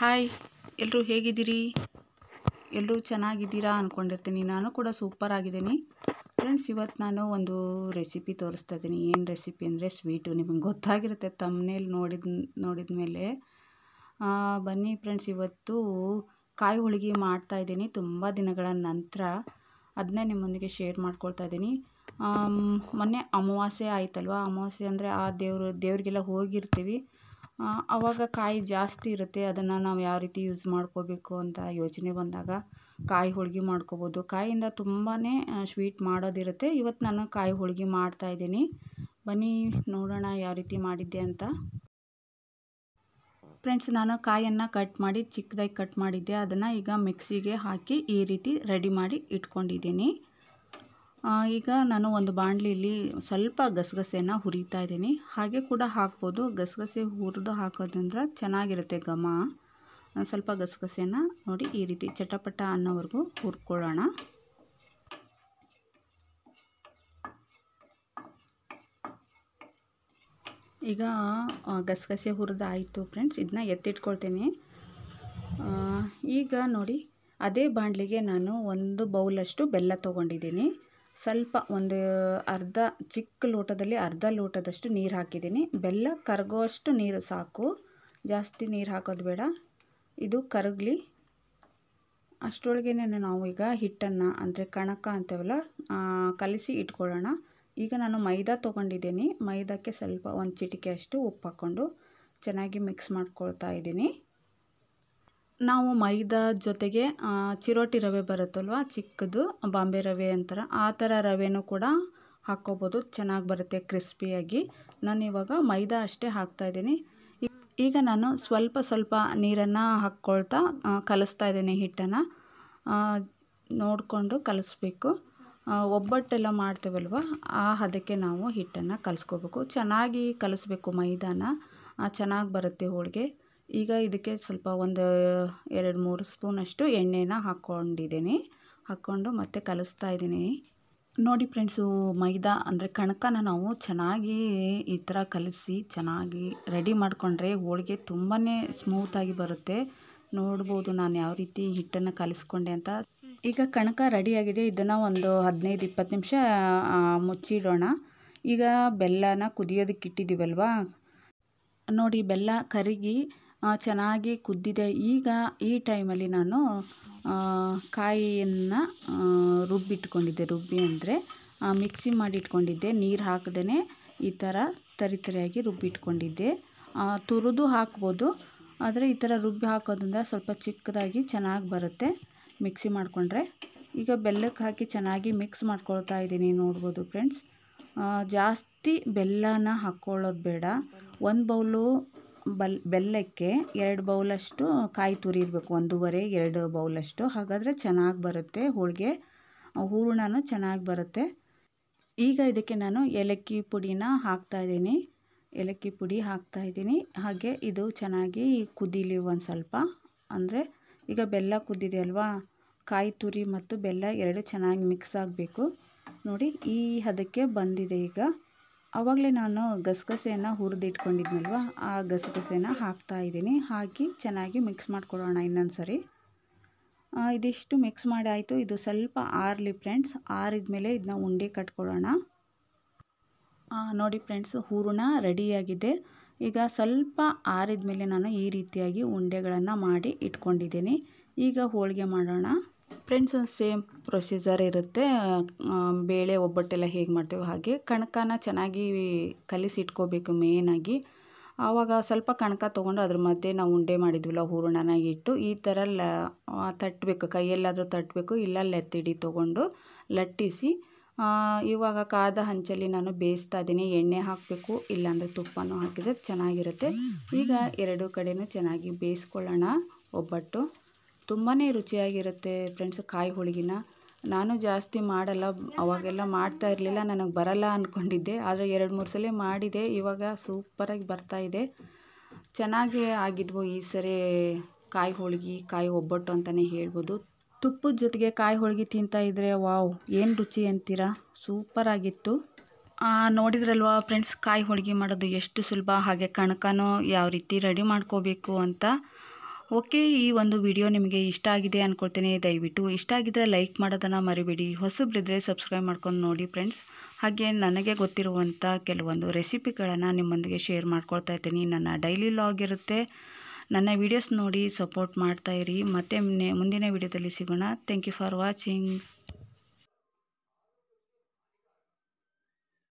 hi ಎಲ್ಲರೂ ಹೇಗಿದ್ದೀರಿ ಎಲ್ಲರೂ ಚೆನ್ನಾಗಿದ್ದೀರಾ ಅಂದ್ಕೊಂಡಿರ್ತೀನಿ ನಾನು ಕೂಡ ಸೂಪರ್ ಆಗಿದ್ದೀನಿ ಫ್ರೆಂಡ್ಸ್ ಇವತ್ತು ನಾನು ಒಂದು ರೆಸಿಪಿ ತೋರಿಸ್ತಾ ಇದ್ದೀನಿ ಏನು ರೆಸಿಪಿ ಅಂದರೆ ಸ್ವೀಟು ನಿಮಗೆ ಗೊತ್ತಾಗಿರುತ್ತೆ ತಮ್ಮನೇಲಿ ನೋಡಿದ ನೋಡಿದ ಮೇಲೆ ಬನ್ನಿ ಫ್ರೆಂಡ್ಸ್ ಇವತ್ತು ಕಾಯಿ ಹೋಳಿಗೆ ಮಾಡ್ತಾ ಇದ್ದೀನಿ ತುಂಬ ದಿನಗಳ ನಂತರ ಅದನ್ನೇ ನಿಮ್ಮೊಂದಿಗೆ ಶೇರ್ ಮಾಡ್ಕೊಳ್ತಾ ಇದ್ದೀನಿ ಮೊನ್ನೆ ಅಮಾವಾಸ್ಯೆ ಆಯ್ತಲ್ವ ಅಮಾವಾಸ್ಯೆ ಅಂದರೆ ಆ ದೇವರು ದೇವರಿಗೆಲ್ಲ ಹೋಗಿರ್ತೀವಿ ಆವಾಗ ಕಾಯಿ ಜಾಸ್ತಿ ಇರುತ್ತೆ ಅದನ್ನು ನಾವು ಯಾವ ರೀತಿ ಯೂಸ್ ಮಾಡ್ಕೋಬೇಕು ಅಂತ ಯೋಚನೆ ಬಂದಾಗ ಕಾಯಿ ಹೋಳ್ಗೆ ಮಾಡ್ಕೋಬೋದು ಕಾಯಿಯಿಂದ ತುಂಬಾ ಸ್ವೀಟ್ ಮಾಡೋದಿರುತ್ತೆ ಇವತ್ತು ನಾನು ಕಾಯಿ ಹೋಳ್ಗೆ ಮಾಡ್ತಾಯಿದ್ದೀನಿ ಬನ್ನಿ ನೋಡೋಣ ಯಾವ ರೀತಿ ಮಾಡಿದ್ದೆ ಅಂತ ಫ್ರೆಂಡ್ಸ್ ನಾನು ಕಾಯನ್ನು ಕಟ್ ಮಾಡಿ ಚಿಕ್ಕದಾಗಿ ಕಟ್ ಮಾಡಿದ್ದೆ ಅದನ್ನು ಈಗ ಮಿಕ್ಸಿಗೆ ಹಾಕಿ ಈ ರೀತಿ ರೆಡಿ ಮಾಡಿ ಇಟ್ಕೊಂಡಿದ್ದೀನಿ ಈಗ ನಾನು ಒಂದು ಬಾಣಲಿಲಿ ಸ್ವಲ್ಪ ಗಸಗಸೆನ ಹುರಿತಾ ಇದ್ದೀನಿ ಹಾಗೆ ಕೂಡ ಹಾಕ್ಬೋದು ಗಸಗಸೆ ಹುರಿದು ಹಾಕೋದ್ರಿಂದ ಚೆನ್ನಾಗಿರುತ್ತೆ ಘಮ ಸ್ವಲ್ಪ ಗಸಗಸೆನ ನೋಡಿ ಈ ರೀತಿ ಚಟಪಟ ಅನ್ನೋವರೆಗೂ ಹುರ್ಕೊಳ್ಳೋಣ ಈಗ ಗಸಗಸೆ ಹುರಿದಾಯಿತು ಫ್ರೆಂಡ್ಸ್ ಇದನ್ನ ಎತ್ತಿಟ್ಕೊಳ್ತೀನಿ ಈಗ ನೋಡಿ ಅದೇ ಬಾಣಲಿಗೆ ನಾನು ಒಂದು ಬೌಲಷ್ಟು ಬೆಲ್ಲ ತೊಗೊಂಡಿದ್ದೀನಿ ಸ್ವಲ್ಪ ಒಂದು ಅರ್ಧ ಚಿಕ್ಕ ಲೋಟದಲ್ಲಿ ಅರ್ಧ ಲೋಟದಷ್ಟು ನೀರು ಹಾಕಿದ್ದೀನಿ ಬೆಲ್ಲ ಕರಗೋಷ್ಟು ನೀರು ಸಾಕು ಜಾಸ್ತಿ ನೀರು ಹಾಕೋದು ಬೇಡ ಇದು ಕರಗಲಿ ಅಷ್ಟರೊಳಗೆ ನಾವು ಈಗ ಹಿಟ್ಟನ್ನು ಅಂದರೆ ಕಣಕ ಅಂತೇವಲ್ಲ ಕಲಸಿ ಇಟ್ಕೊಳ್ಳೋಣ ಈಗ ನಾನು ಮೈದಾ ತೊಗೊಂಡಿದ್ದೀನಿ ಮೈದಾಕ್ಕೆ ಸ್ವಲ್ಪ ಒಂದು ಚಿಟಿಕೆ ಅಷ್ಟು ಉಪ್ಪು ಹಾಕ್ಕೊಂಡು ಚೆನ್ನಾಗಿ ಮಿಕ್ಸ್ ಮಾಡ್ಕೊಳ್ತಾ ಇದ್ದೀನಿ ನಾವು ಮೈದಾ ಜೊತೆಗೆ ಚಿರೋಟಿ ರವೆ ಬರುತ್ತಲ್ವ ಚಿಕ್ಕದು ಬಾಂಬೆ ರವೆ ಅಂತಾರೆ ಆ ಥರ ರವೆನೂ ಕೂಡ ಹಾಕ್ಕೋಬೋದು ಚೆನ್ನಾಗಿ ಬರುತ್ತೆ ಕ್ರಿಸ್ಪಿಯಾಗಿ ನಾನು ಇವಾಗ ಮೈದಾ ಅಷ್ಟೇ ಹಾಕ್ತಾಯಿದ್ದೀನಿ ಈಗ ನಾನು ಸ್ವಲ್ಪ ಸ್ವಲ್ಪ ನೀರನ್ನು ಹಾಕ್ಕೊಳ್ತಾ ಕಲಿಸ್ತಾ ಇದ್ದೀನಿ ಹಿಟ್ಟನ್ನು ನೋಡಿಕೊಂಡು ಕಲಿಸ್ಬೇಕು ಒಬ್ಬಟ್ಟೆಲ್ಲ ಮಾಡ್ತೇವಲ್ವ ಆ ಹದಕ್ಕೆ ನಾವು ಹಿಟ್ಟನ್ನು ಕಲಿಸ್ಕೋಬೇಕು ಚೆನ್ನಾಗಿ ಕಲಿಸ್ಬೇಕು ಮೈದಾನ ಚೆನ್ನಾಗಿ ಬರುತ್ತೆ ಹೋಳಿಗೆ ಈಗ ಇದಕ್ಕೆ ಸ್ವಲ್ಪ ಒಂದು ಎರಡು ಮೂರು ಸ್ಪೂನಷ್ಟು ಎಣ್ಣೆನ ಹಾಕ್ಕೊಂಡಿದ್ದೀನಿ ಹಾಕ್ಕೊಂಡು ಮತ್ತೆ ಕಲಿಸ್ತಾ ಇದ್ದೀನಿ ನೋಡಿ ಫ್ರೆಂಡ್ಸು ಮೈದಾ ಅಂದರೆ ಕಣಕನ ನಾವು ಚೆನ್ನಾಗಿ ಈ ಥರ ಕಲಸಿ ಚೆನ್ನಾಗಿ ರೆಡಿ ಮಾಡಿಕೊಂಡ್ರೆ ಹೋಳಿಗೆ ತುಂಬಾ ಸ್ಮೂತಾಗಿ ಬರುತ್ತೆ ನೋಡ್ಬೋದು ನಾನು ಯಾವ ರೀತಿ ಹಿಟ್ಟನ್ನು ಕಲಿಸ್ಕೊಂಡೆ ಅಂತ ಈಗ ಕಣಕ ರೆಡಿಯಾಗಿದೆ ಇದನ್ನು ಒಂದು ಹದಿನೈದು ಇಪ್ಪತ್ತು ನಿಮಿಷ ಮುಚ್ಚಿಡೋಣ ಈಗ ಬೆಲ್ಲನ ಕುದಿಯೋದಕ್ಕೆ ಇಟ್ಟಿದ್ದೀವಲ್ವಾ ನೋಡಿ ಬೆಲ್ಲ ಕರಗಿ ಚೆನ್ನಾಗಿ ಕುದ್ದಿದೆ ಈಗ ಈ ಟೈಮಲ್ಲಿ ನಾನು ಕಾಯಿಯನ್ನು ರುಬ್ಬಿಟ್ಕೊಂಡಿದ್ದೆ ರುಬ್ಬಿ ಅಂದರೆ ಮಿಕ್ಸಿ ಮಾಡಿ ಇಟ್ಕೊಂಡಿದ್ದೆ ನೀರು ಹಾಕದೇ ಈ ಥರ ತರಿ ತರಿಯಾಗಿ ರುಬ್ಬಿಟ್ಕೊಂಡಿದ್ದೆ ತುರಿದು ಹಾಕ್ಬೋದು ಆದರೆ ಈ ಥರ ರುಬ್ಬಿ ಹಾಕೋದ್ರಿಂದ ಸ್ವಲ್ಪ ಚಿಕ್ಕದಾಗಿ ಚೆನ್ನಾಗಿ ಬರುತ್ತೆ ಮಿಕ್ಸಿ ಮಾಡಿಕೊಂಡ್ರೆ ಈಗ ಬೆಲ್ಲಕ್ಕೆ ಹಾಕಿ ಚೆನ್ನಾಗಿ ಮಿಕ್ಸ್ ಮಾಡ್ಕೊಳ್ತಾ ಇದ್ದೀನಿ ನೋಡ್ಬೋದು ಫ್ರೆಂಡ್ಸ್ ಜಾಸ್ತಿ ಬೆಲ್ಲನ ಹಾಕ್ಕೊಳ್ಳೋದು ಬೇಡ ಒಂದು ಬೌಲು ಬಲ್ ಬೆಲ್ಲಕ್ಕೆ ಎರಡು ಬೌಲಷ್ಟು ಕಾಯಿ ತುರಿ ಇರಬೇಕು ಒಂದೂವರೆ ಎರಡು ಬೌಲಷ್ಟು ಹಾಗಾದರೆ ಚೆನ್ನಾಗಿ ಬರುತ್ತೆ ಹೋಳಿಗೆ ಹೂರಣನೂ ಚೆನ್ನಾಗಿ ಬರುತ್ತೆ ಈಗ ಇದಕ್ಕೆ ನಾನು ಏಲಕ್ಕಿ ಪುಡಿನ ಹಾಕ್ತಾಯಿದ್ದೀನಿ ಏಲಕ್ಕಿ ಪುಡಿ ಹಾಕ್ತಾಯಿದ್ದೀನಿ ಹಾಗೆ ಇದು ಚೆನ್ನಾಗಿ ಕುದೀಲಿ ಒಂದು ಸ್ವಲ್ಪ ಅಂದರೆ ಈಗ ಬೆಲ್ಲ ಕುದ್ದಿದೆ ಅಲ್ವಾ ಕಾಯಿ ತುರಿ ಮತ್ತು ಬೆಲ್ಲ ಎರಡು ಚೆನ್ನಾಗಿ ಮಿಕ್ಸ್ ಆಗಬೇಕು ನೋಡಿ ಈ ಹದಕ್ಕೆ ಬಂದಿದೆ ಈಗ ಆವಾಗಲೇ ನಾನು ಗಸಗಸೆಯನ್ನು ಹುರಿದು ಇಟ್ಕೊಂಡಿದ್ನಲ್ವ ಆ ಗಸಗಸೆನ ಹಾಕ್ತಾ ಇದ್ದೀನಿ ಹಾಕಿ ಚೆನ್ನಾಗಿ ಮಿಕ್ಸ್ ಮಾಡ್ಕೊಳ್ಳೋಣ ಇನ್ನೊಂದು ಸರಿ ಇದಿಷ್ಟು ಮಿಕ್ಸ್ ಮಾಡಿ ಆಯಿತು ಇದು ಸ್ವಲ್ಪ ಆರಲಿ ಫ್ರೆಂಡ್ಸ್ ಆರಿದ ಮೇಲೆ ಇದನ್ನ ಉಂಡೆ ಕಟ್ಕೊಳ್ಳೋಣ ನೋಡಿ ಫ್ರೆಂಡ್ಸ್ ಹೂರಣ ರೆಡಿಯಾಗಿದೆ ಈಗ ಸ್ವಲ್ಪ ಆರಿದ ಮೇಲೆ ನಾನು ಈ ರೀತಿಯಾಗಿ ಉಂಡೆಗಳನ್ನು ಮಾಡಿ ಇಟ್ಕೊಂಡಿದ್ದೀನಿ ಈಗ ಹೋಳಿಗೆ ಮಾಡೋಣ ಫ್ರೆಂಡ್ಸ್ ಸೇಮ್ ಪ್ರೊಸೀಜರ್ ಇರುತ್ತೆ ಬೇಳೆ ಒಬ್ಬಟ್ಟೆಲ್ಲ ಹೇಗೆ ಮಾಡ್ತೇವೆ ಹಾಗೆ ಕಣಕನ ಚೆನ್ನಾಗಿ ಕಲಿಸಿ ಇಟ್ಕೋಬೇಕು ಮೇನಾಗಿ ಆವಾಗ ಸ್ವಲ್ಪ ಕಣಕ ತೊಗೊಂಡು ಅದ್ರ ಮಧ್ಯೆ ನಾವು ಉಂಡೆ ಮಾಡಿದ್ವಲ್ಲ ಹೂರಣನ ಇಟ್ಟು ಈ ಥರ ಲ ತಟ್ಟಬೇಕು ಕೈಯಲ್ಲಾದರೂ ತಟ್ಟಬೇಕು ಇಲ್ಲ ಲೆತ್ತಿಡಿ ತೊಗೊಂಡು ಲಟ್ಟಿಸಿ ಇವಾಗ ಕಾದ ಹಂಚಲ್ಲಿ ನಾನು ಬೇಯಿಸ್ತಾ ಇದ್ದೀನಿ ಎಣ್ಣೆ ಹಾಕಬೇಕು ಇಲ್ಲಾಂದರೆ ತುಪ್ಪನೂ ಹಾಕಿದರೆ ಚೆನ್ನಾಗಿರುತ್ತೆ ಈಗ ಎರಡು ಕಡೆಯೂ ಚೆನ್ನಾಗಿ ಬೇಯಿಸ್ಕೊಳ್ಳೋಣ ಒಬ್ಬಟ್ಟು ತುಂಬಾ ರುಚಿಯಾಗಿರುತ್ತೆ ಫ್ರೆಂಡ್ಸ್ ಕಾಯಿ ಹೋಳಿಗೆನ ನಾನು ಜಾಸ್ತಿ ಮಾಡಲ್ಲ ಅವಾಗೆಲ್ಲ ಮಾಡ್ತಾ ಇರಲಿಲ್ಲ ನನಗೆ ಬರಲ್ಲ ಅಂದ್ಕೊಂಡಿದ್ದೆ ಆದರೆ ಎರಡು ಮೂರು ಸಲ ಮಾಡಿದೆ ಇವಾಗ ಸೂಪರಾಗಿ ಬರ್ತಾಯಿದೆ ಚೆನ್ನಾಗಿ ಆಗಿದ್ವು ಈ ಸರಿ ಕಾಯಿ ಹೋಳಿಗೆ ಕಾಯಿ ಒಬ್ಬಟ್ಟು ಅಂತಲೇ ಹೇಳ್ಬೋದು ತುಪ್ಪದ ಜೊತೆಗೆ ಕಾಯಿ ಹೋಳಿಗೆ ತಿಂತಾಯಿದ್ರೆ ವಾವ್ ಏನು ರುಚಿ ಅಂತೀರಾ ಸೂಪರಾಗಿತ್ತು ನೋಡಿದ್ರಲ್ವಾ ಫ್ರೆಂಡ್ಸ್ ಕಾಯಿ ಹೋಳಿಗೆ ಮಾಡೋದು ಎಷ್ಟು ಸುಲಭ ಹಾಗೆ ಕಣಕನೂ ಯಾವ ರೀತಿ ರೆಡಿ ಮಾಡ್ಕೋಬೇಕು ಅಂತ ಓಕೆ ಈ ಒಂದು ವಿಡಿಯೋ ನಿಮಗೆ ಇಷ್ಟ ಆಗಿದೆ ಅಂದ್ಕೊಳ್ತೀನಿ ದಯವಿಟ್ಟು ಇಷ್ಟ ಆಗಿದ್ದರೆ ಲೈಕ್ ಮಾಡೋದನ್ನು ಮರಿಬೇಡಿ ಹೊಸಬ್ರಿದ್ರೆ ಸಬ್ಸ್ಕ್ರೈಬ್ ಮಾಡ್ಕೊಂಡು ನೋಡಿ ಫ್ರೆಂಡ್ಸ್ ಹಾಗೆ ನನಗೆ ಗೊತ್ತಿರುವಂಥ ಕೆಲವೊಂದು ರೆಸಿಪಿಗಳನ್ನು ನಿಮ್ಮೊಂದಿಗೆ ಶೇರ್ ಮಾಡ್ಕೊಳ್ತಾ ಇದ್ದೀನಿ ನನ್ನ ಡೈಲಿ ಲಾಗ್ ಇರುತ್ತೆ ನನ್ನ ವೀಡಿಯೋಸ್ ನೋಡಿ ಸಪೋರ್ಟ್ ಮಾಡ್ತಾಯಿರಿ ಮತ್ತೆ ಮುಂದಿನ ವಿಡಿಯೋದಲ್ಲಿ ಸಿಗೋಣ ಥ್ಯಾಂಕ್ ಯು ಫಾರ್ ವಾಚಿಂಗ್